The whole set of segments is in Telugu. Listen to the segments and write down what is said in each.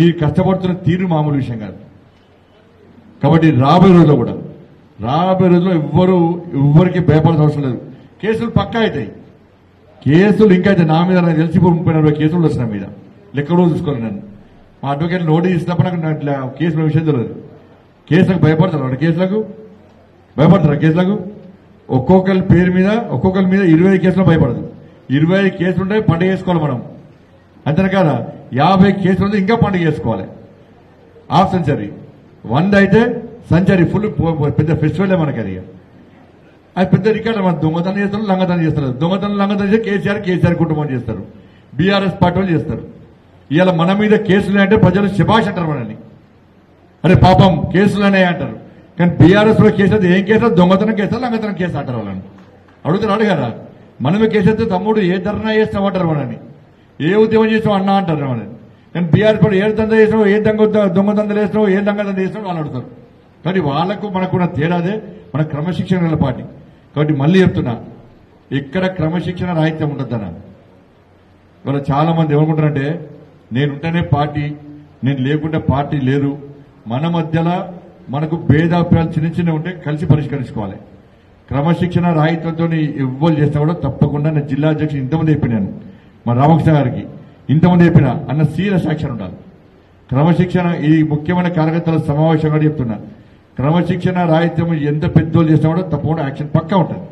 మీరు కష్టపడుతున్న తీరు మామూలు విషయం కాదు కాబట్టి రాబోయే రోజుల్లో కూడా రాబోయే రోజుల్లో ఎవ్వరు ఎవ్వరికి భయపడాల్సిన అవసరం లేదు కేసులు పక్కా అవుతాయి కేసులు ఇంకా అయితే నా మీద నాకు తెలిసి ఇప్పుడు ముప్పై నలభై కేసులు వచ్చిన మీద లెక్క కూడా చూసుకోవాలి నన్ను మా అడ్వకేట్ నోటీస్ ఇచ్చినప్పుడు నాకు నాకు ఇట్లా కేసుల విషయం తెలియదు కేసులకు భయపడతారు వాడు కేసులకు భయపడతారా కేసులకు ఒక్కొక్కరి పేరు మీద ఒక్కొక్కరి మీద ఇరవై కేసులు భయపడదు ఇరవై కేసులు ఉంటాయి పండుగ చేసుకోవాలి మనం అంతేనా కదా యాభై కేసులు ఉంటే ఇంకా పండుగ చేసుకోవాలి హాఫ్ సెంచరీ వంద అయితే సెంచరీ ఫుల్ పెద్ద ఫెస్టివల్ మనకి అది అది పెద్ద రికార్డు మన దొంగతనం చేస్తారు లంగతనం చేస్తారు దొంగతనం లంగతనం చేస్తే కేసీఆర్ కేసీఆర్ కుటుంబం చేస్తారు బీఆర్ఎస్ పార్టీ వాళ్ళు చేస్తారు ఇవాళ మన మీద కేసులు అంటే ప్రజలు శభాష్ అంటారు మనల్ని అరే పాపం కేసులనే అంటారు కానీ బీఆర్ఎస్ లో కేసు అయితే ఏం కేసు దొంగతనం కేసు లంగతనం కేసు అంటారు వాళ్ళని అడుగుతారు అడగారా మనమే కేసు అయితే తమ్ముడు ఏ ధర్నా చేస్తావు అంటారు మనని ఏ ఉద్యమం చేసావు అన్నా అంటారు మనని కానీ బీఆర్ఎస్ పార్టీ ఏ దంద చేసినావు ఏ దొంగ దొంగ దందలు వేసినావు ఏ దొంగ దంద చేసినావు వాళ్ళు అడుగుతారు కానీ వాళ్ళకు మనకున్న తేడాదే మన క్రమశిక్షణ గల పార్టీ కాబట్టి మళ్ళీ చెప్తున్నా ఇక్కడ క్రమశిక్షణ రాహిత్యం ఉండద్దన్నా ఇవాళ చాలా మంది ఏమనుకుంటారంటే నేనుంటేనే పార్టీ నేను లేకుంటే పార్టీ లేదు మన మధ్యలో మనకు భేదాభిప్రాయాలు చిన్న చిన్న ఉంటే కలిసి పరిష్కరించుకోవాలి క్రమశిక్షణ రాహిత్యంతో ఎవ్వరు చేసినా కూడా తప్పకుండా నేను జిల్లా అధ్యక్షుడు ఇంతమంది చెప్పినాను మా రామకృష్ణ గారికి ఇంతమంది చెప్పిన అన్న సీరియస్ యాక్షన్ ఉండాలి క్రమశిక్షణ ఈ ముఖ్యమైన కార్యకర్తల సమావేశం కూడా చెప్తున్నా క్రమశిక్షణ రాహిత్యం ఎంత పెద్దోళ్ళు చేసినా కూడా తప్పకుండా యాక్షన్ పక్కా ఉంటుంది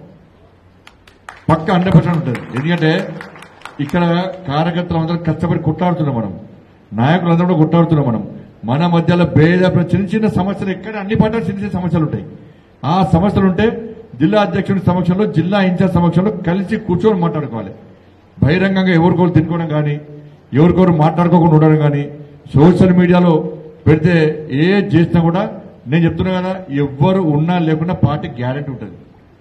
పక్క హండ్రెడ్ పర్సెంట్ ఉంటుంది ఎందుకంటే ఇక్కడ కార్యకర్తలు అందరం కష్టపడి కొట్లాడుతున్నాం మనం నాయకులు అందరూ కూడా కొట్లాడుతున్నాం మనం మన మధ్యలో భేద చిన్న చిన్న సమస్యలు ఎక్కడ అన్ని పార్టీలు చిన్న చిన్న సమస్యలు ఉంటాయి ఆ సమస్యలు ఉంటే జిల్లా అధ్యక్షుడి సమక్షంలో జిల్లా ఇన్ఛార్జ్ సమక్షంలో కలిసి కూర్చొని మాట్లాడుకోవాలి బహిరంగంగా ఎవరికోరు తినుకోవడం కానీ ఎవరికొరు మాట్లాడుకోకుండా ఉండడం కానీ సోషల్ మీడియాలో పెడితే ఏ చేసినా కూడా నేను చెప్తున్నా కదా ఎవ్వరు ఉన్నా లేకుండా పార్టీ గ్యారెంటీ ఉంటుంది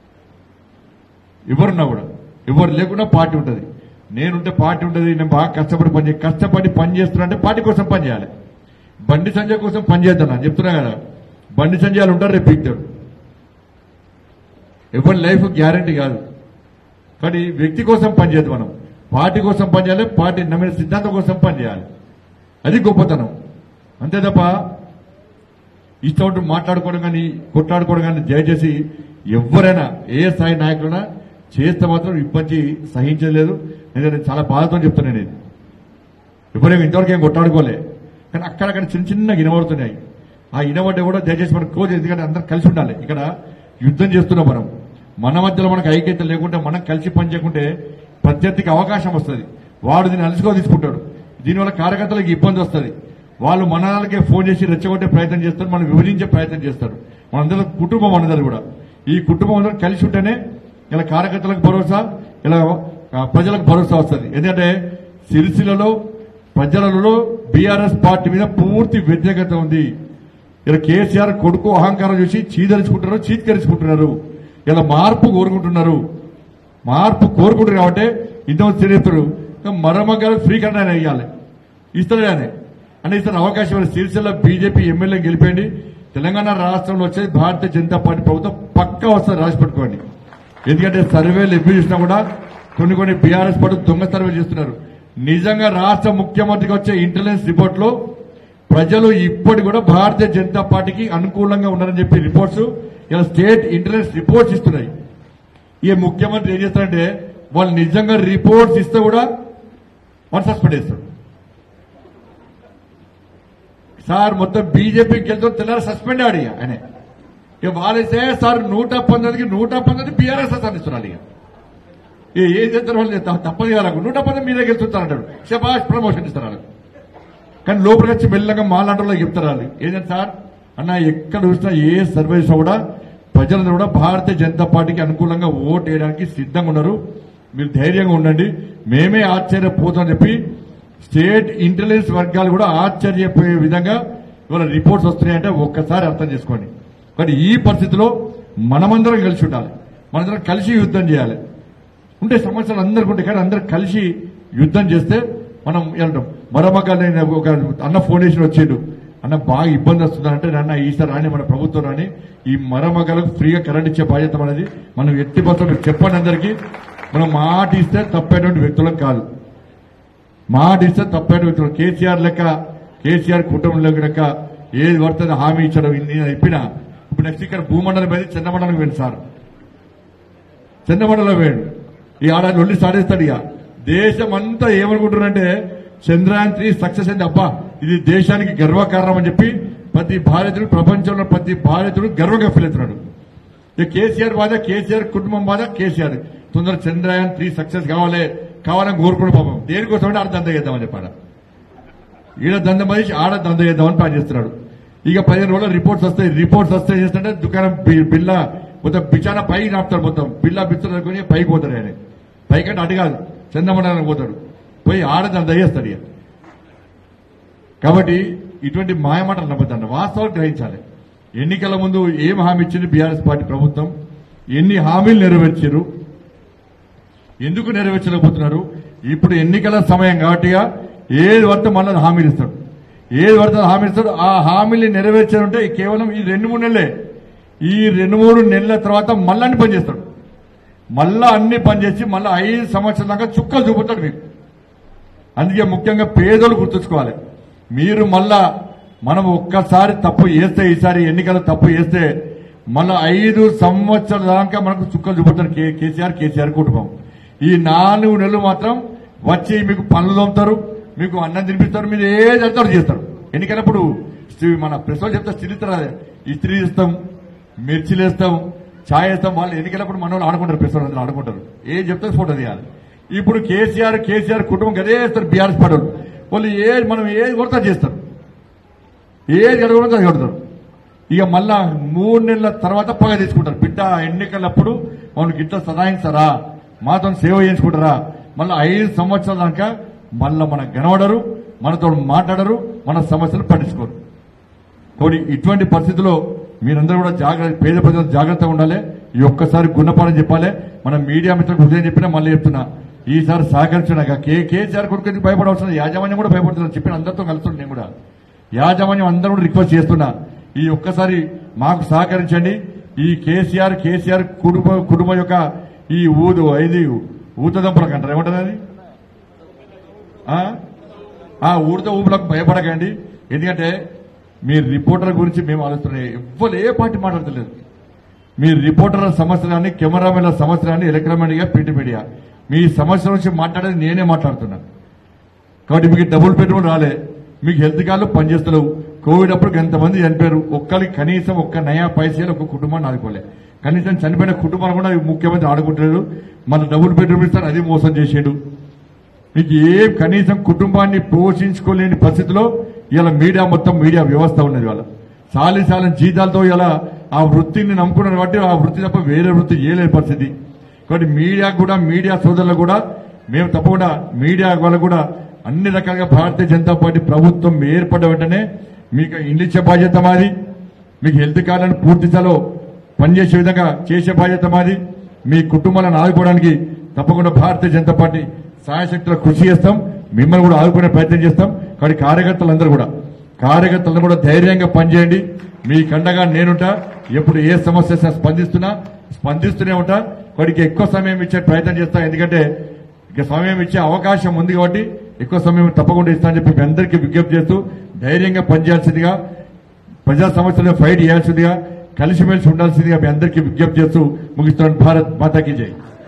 ఎవరున్నా కూడా ఎవరు లేకుండా పార్టీ ఉంటుంది నేనుంటే పార్టీ ఉంటుంది నేను బాగా కష్టపడి పని చేయ- కష్టపడి పని చేస్తున్నా అంటే పార్టీ కోసం పని చేయాలి బండి సంజయ్ కోసం పని చేద్దాం నేను చెప్తున్నా కదా బండి సంజయ్ వాళ్ళు ఉంటారు రేపు పీక్తాడు ఎవరి లైఫ్ గ్యారంటీ కాదు కానీ వ్యక్తి కోసం పని చేద్దాం మనం పార్టీ కోసం పని చేయాలి పార్టీ నమ్మిన సిద్ధాంతం కోసం పని చేయాలి అది గొప్పతనం అంతే తప్ప ఇష్టం ఉంటూ మాట్లాడుకోవడం కానీ కొట్లాడుకోవడం కానీ దయచేసి ఎవరైనా ఏ స్థాయి నాయకులైనా చేస్తే మాత్రం ఇబ్బంది సహించలేదు ఎందుకంటే నేను చాలా బాధతో చెప్తున్నాను నేను ఎవరేమో ఇంతవరకు ఏం కొట్లాడుకోలే కానీ అక్కడక్కడ చిన్న చిన్న ఇనబడుతున్నాయి ఆ ఇనబడ్డ కూడా దయచేసి మనం క్లోజ్ ఎందుకంటే అందరం కలిసి ఉండాలి ఇక్కడ యుద్ధం చేస్తున్నాం మనం మన మధ్యలో మనకు ఐక్యత లేకుంటే మనం కలిసి పని చేయకుంటే ప్రత్యర్థికి అవకాశం వస్తుంది వాడు దీన్ని అలసిగా తీసుకుంటాడు దీనివల్ల కార్యకర్తలకు ఇబ్బంది వస్తుంది వాళ్ళు మన వాళ్ళకే ఫోన్ చేసి రెచ్చగొట్టే ప్రయత్నం చేస్తారు మనం విభజించే ప్రయత్నం చేస్తారు మనందరం కుటుంబం అందరూ కూడా ఈ కుటుంబం అందరం కలిసి ఉంటేనే ఇలా కార్యకర్తలకు భరోసా ఇలా ఆ, ప్రజలకు భరోసా వస్తుంది ఎందుకంటే సిరిసిల్లలో ప్రజలలో బీఆర్ఎస్ పార్టీ మీద పూర్తి వ్యతిరేకత ఉంది ఇలా కేసీఆర్ కొడుకు అహంకారం చూసి చీదరించుకుంటున్నారు చీత్కరించుకుంటున్నారు ఇలా మార్పు కోరుకుంటున్నారు మార్పు కోరుకుంటారు కాబట్టి ఇంతమంది తెలియస్తారు మరొక ఫ్రీ కన్నా ఆయన ఇవ్వాలి ఇస్తాడు ఆయన అంటే ఇతను అవకాశం ఇవ్వాలి సిరిసిల్ల బీజేపీ ఎమ్మెల్యే గెలిపేయండి తెలంగాణ రాష్ట్రంలో వచ్చేది భారతీయ జనతా పార్టీ ప్రభుత్వం పక్కా వస్తుంది రాసి పెట్టుకోండి ఎందుకంటే సర్వేలు ఎప్పుడు చూసినా కూడా కొన్ని కొన్ని బీఆర్ఎస్ పార్టీ దొంగ సర్వేలు చేస్తున్నారు నిజంగా రాష్ట్ర ముఖ్యమంత్రికి వచ్చే ఇంటెలిజెన్స్ రిపోర్ట్ లో ప్రజలు ఇప్పటి కూడా భారతీయ జనతా పార్టీకి అనుకూలంగా ఉన్నారని చెప్పి రిపోర్ట్స్ ఇలా స్టేట్ ఇంటెలిజెన్స్ రిపోర్ట్స్ ఇస్తున్నాయి ఈ ముఖ్యమంత్రి ఏం చేస్తారంటే వాళ్ళు నిజంగా రిపోర్ట్స్ ఇస్తే కూడా వాళ్ళు సస్పెండ్ చేస్తారు సార్ మొత్తం బీజేపీకి వెళ్తాం తెల్లారి సస్పెండ్ ఆడి ఆయన ఇక వాళ్ళైతే సార్ నూట పంతొమ్మిదికి నూట పంతొమ్మిది బీఆర్ఎస్ సాధిస్తున్నారు ఇక ఇక ఏం చేస్తారు వాళ్ళు త- తప్పదు వాళ్ళకు నూట పంతొమ్మిది మీరే గెలుచుతారు అంటాడు శబాష్ ప్రమోషన్ ఇస్తారు వాళ్ళకి కానీ లోపలికి వచ్చి మెల్లగా మాలాంటలో చెప్తారు వాళ్ళు ఏంటంటే సార్ అన్న ఎక్కడ చూసినా ఏ సర్వేస్ కూడా ప్రజలందరూ కూడా భారతీయ జనతా పార్టీకి అనుకూలంగా ఓటు వేయడానికి సిద్ధంగా ఉన్నారు మీరు ధైర్యంగా ఉండండి మేమే ఆశ్చర్యపోతామని చెప్పి స్టేట్ ఇంటెలిజెన్స్ వర్గాలు కూడా ఆశ్చర్యపోయే విధంగా ఇవాళ రిపోర్ట్స్ వస్తున్నాయంటే ఒక్కసారి అర్థం చేసుకోండి కానీ ఈ పరిస్థితిలో మనమందరం కలిసి ఉండాలి మనందరం కలిసి యుద్ధం చేయాలి ఉంటే సమస్యలు అందరికీ ఉంటాయి కానీ అందరు కలిసి యుద్ధం చేస్తే మనం వెళ్తాం మరొక నేను ఒక అన్న ఫౌండేషన్ వచ్చిండు అన్న బాగా ఇబ్బంది వస్తుందంటే నాన్న ఈసారి రాని మన ప్రభుత్వం రాని ఈ మరమగలకు ఫ్రీగా కరెంట్ ఇచ్చే బాధ్యత అనేది మనం ఎట్టి పత్రం చెప్పండి అందరికీ మనం మాట ఇస్తే తప్పేటువంటి వ్యక్తులకు కాదు మాట ఇస్తే తప్పేటువంటి వ్యక్తులు కేసీఆర్ లెక్క కేసీఆర్ కుటుంబంలో కనుక ఏది పడుతుంది హామీ ఇచ్చడం నేను చెప్పినా ఇప్పుడు నెక్స్ట్ ఇక్కడ భూమండలం మీద చంద్రమండలం పోయింది సార్ చంద్రమండలం వేడు ఈ ఆడాది ఒళ్ళి సాధిస్తాడు ఇక దేశం అంతా ఏమనుకుంటున్నారంటే చంద్రయాన్ త్రీ సక్సెస్ అయింది అబ్బా ఇది దేశానికి గర్వకారణం అని చెప్పి ప్రతి భారతీయుడు ప్రపంచంలో ప్రతి భారతీయుడు గర్వంగా ఫీల్ అవుతున్నాడు ఇక కేసీఆర్ బాధ కేసీఆర్ కుటుంబం బాధ కేసీఆర్ తొందర చంద్రయాన్ త్రీ సక్సెస్ కావాలి కావాలని కోరుకుని పాపం దేనికోసం అంటే ఆడ దంద చేద్దామని చెప్పాడు ఈడ దంద మనిషి ఆడ దంద చేద్దామని ప్లాన్ చేస్తున్నాడు ఇక పదిహేను రోజుల రిపోర్ట్స్ వస్తాయి రిపోర్ట్స్ వస్తాయి చేస్తుంటే దుకాణం బి- బిల్ల మొత్తం బిచానా పైకి నాపుతాడు మొత్తం బిల్ల బిచ్చలు అనుకుని పైకి పోతాడు ఆయన పైకంటే అటు కాదు చందమండలానికి పోతాడు పోయి ఆడ దంద చేస్తాడు ఇక కాబట్టి ఇటువంటి మాయమాటలు నమ్మద్దండి వాస్తవాలు గ్రహించాలి ఎన్నికల ముందు ఏం హామీ ఇచ్చింది బీఆర్ఎస్ పార్టీ ప్రభుత్వం ఎన్ని హామీలు నెరవేర్చారు ఎందుకు నెరవేర్చలేకపోతున్నారు ఇప్పుడు ఎన్నికల సమయం కాబట్టిగా ఏది పడితే మళ్ళీ హామీలు ఇస్తాడు ఏది పడితే హామీ ఇస్తాడు ఆ హామీలు నెరవేర్చాలంటే కేవలం ఈ రెండు మూడు నెలలే ఈ రెండు మూడు నెలల తర్వాత మళ్ళీ అన్ని పని చేస్తాడు మళ్ళా అన్ని పని చేసి మళ్ళీ ఐదు సంవత్సరాల దాకా చుక్కలు చూపుతాడు మీకు అందుకే ముఖ్యంగా పేదలు గుర్తుంచుకోవాలి మీరు మళ్ళా మనం ఒక్కసారి తప్పు చేస్తే ఈసారి ఎన్నికలు తప్పు చేస్తే మళ్ళా ఐదు సంవత్సరాల దాకా మనకు చుక్కలు చూపుతారు కే- కేసీఆర్ కేసీఆర్ కుటుంబం ఈ నాలుగు నెలలు మాత్రం వచ్చి మీకు పనులు తోముతారు మీకు అన్నం తినిపిస్తారు మీరు ఏది అంటారు చేస్తారు ఎన్నికలప్పుడు స్త్రీ- మన ప్రెస్ వాళ్ళు చెప్తే స్త్రీస్తారు అదే ఇస్త్రీ ఇస్తాం మిర్చిలు వేస్తాం ఛాయ్ వేస్తాం వాళ్ళు ఎన్నికలప్పుడు మన వాళ్ళు ఆడుకుంటారు ప్రెస్ వాళ్ళు అందరూ ఆడుకుంటారు ఏం చెప్తే ఫోటో తీయాలి ఇప్పుడు కేసీఆర్ కేసీఆర్ కుటుంబం అదే వేస్తారు బీఆర్ఎస్ పార్టీ వాళ్ళు. వాళ్ళు ఏది మనం ఏది కొడతా చేస్తారు ఏది జరగకుండా అది కొడతారు ఇక మళ్ళా మూడు నెలల తర్వాత పగ తీసుకుంటారు బిడ్డ ఎన్నికలప్పుడు మనకి ఇంత సదాయిస్తారా మాతో సేవ చేయించుకుంటారా మళ్ళీ ఐదు సంవత్సరాల దాకా మళ్ళా మనకు కనబడరు మనతో మాట్లాడరు మన సమస్యలు పట్టించుకోరు కాబట్టి ఇటువంటి పరిస్థితుల్లో మీరందరూ కూడా జాగ్రత్త పేద ప్రజలు జాగ్రత్తగా ఉండాలి ఈ ఒక్కసారి గుణపాఠం చెప్పాలి మన మీడియా మిత్రులకు ఉదయం చెప్పినా మళ్ళీ చెప్తున్నా ఈసారి సహకరించినాక కే కేసీఆర్ కొడుకు భయపడవలసిన యాజమాన్యం కూడా భయపడుతున్నారు చెప్పిన అందరితో కలుస్తున్నాను నేను కూడా యాజమాన్యం అందరూ కూడా రిక్వెస్ట్ చేస్తున్నా ఈ ఒక్కసారి మాకు సహకరించండి ఈ కేసీఆర్ కేసీఆర్ కుటుంబ కుటుంబం యొక్క ఈ ఊదు ఇది ఊతదంపులకు అంటారు ఏమంటారు అది ఆ? ఆ ఊరితో ఊపులకు భయపడకండి ఎందుకంటే మీ రిపోర్టర్ గురించి మేము ఆలోచిస్తున్నాయి ఎవ్వరు ఏ పార్టీ మాట్లాడతలేదు మీ రిపోర్టర్ల సమస్య కానీ కెమెరామెన్ల సమస్య కానీ ఎలక్ట్రానిక్ మీడియా ప్రింట్ మీడియా మీ సమస్య గురించి మాట్లాడేది నేనే మాట్లాడుతున్నా కాబట్టి మీకు డబుల్ బెడ్రూమ్ రాలే మీకు హెల్త్ కార్డులు పనిచేస్తలేవు కోవిడ్ అప్పుడు ఎంతమంది చనిపోయారు ఒక్కరికి కనీసం ఒక్క నయా పైసలు ఒక కుటుంబాన్ని ఆదుకోలే కనీసం చనిపోయిన కుటుంబాన్ని కూడా ముఖ్యమంత్రి ఆడుకుంటాడు మన డబుల్ బెడ్రూమ్ ఇస్తారు అది మోసం చేసాడు మీకు ఏ కనీసం కుటుంబాన్ని పోషించుకోలేని పరిస్థితిలో ఇలా మీడియా మొత్తం మీడియా వ్యవస్థ ఉన్నది వాళ్ళ సాలి సాలిన జీతాలతో ఇలా ఆ వృత్తిని నమ్ముకున్నారు కాబట్టి ఆ వృత్తి తప్ప వేరే వృత్తి ఏలేని పరిస్థితి కాబట్టి మీడియా కూడా మీడియా సోదరులకు కూడా మేము తప్పకుండా మీడియా వాళ్ళకు కూడా అన్ని రకాలుగా భారతీయ జనతా పార్టీ ప్రభుత్వం ఏర్పడ్డ వెంటనే మీకు ఇండ్లు ఇచ్చే బాధ్యత మాది మీకు హెల్త్ కార్డులను పూర్తి స్థాయిలో పనిచేసే విధంగా చేసే బాధ్యత మాది మీ కుటుంబాలను ఆదుకోవడానికి తప్పకుండా భారతీయ జనతా పార్టీ సాయశక్తుల కృషి చేస్తాం మిమ్మల్ని కూడా ఆదుకునే ప్రయత్నం చేస్తాం కానీ కార్యకర్తలందరూ కూడా కార్యకర్తలను కూడా ధైర్యంగా పనిచేయండి మీ కండగా నేనుంటా ఎప్పుడు ఏ సమస్య వచ్చినా స్పందిస్తున్నా స్పందిస్తూనే ఉంటా వాడికి ఎక్కువ సమయం ఇచ్చే ప్రయత్నం చేస్తా ఎందుకంటే ఇక సమయం ఇచ్చే అవకాశం ఉంది కాబట్టి ఎక్కువ సమయం తప్పకుండా ఇస్తా అని చెప్పి మీ అందరికీ విజ్ఞప్తి చేస్తూ ధైర్యంగా పనిచేయాల్సిందిగా ప్రజా సమస్యలను ఫైట్ చేయాల్సిందిగా కలిసిమెలిసి ఉండాల్సిందిగా మీ అందరికీ విజ్ఞప్తి చేస్తూ ముగిస్తున్నాను భారత్ మాతాకి జై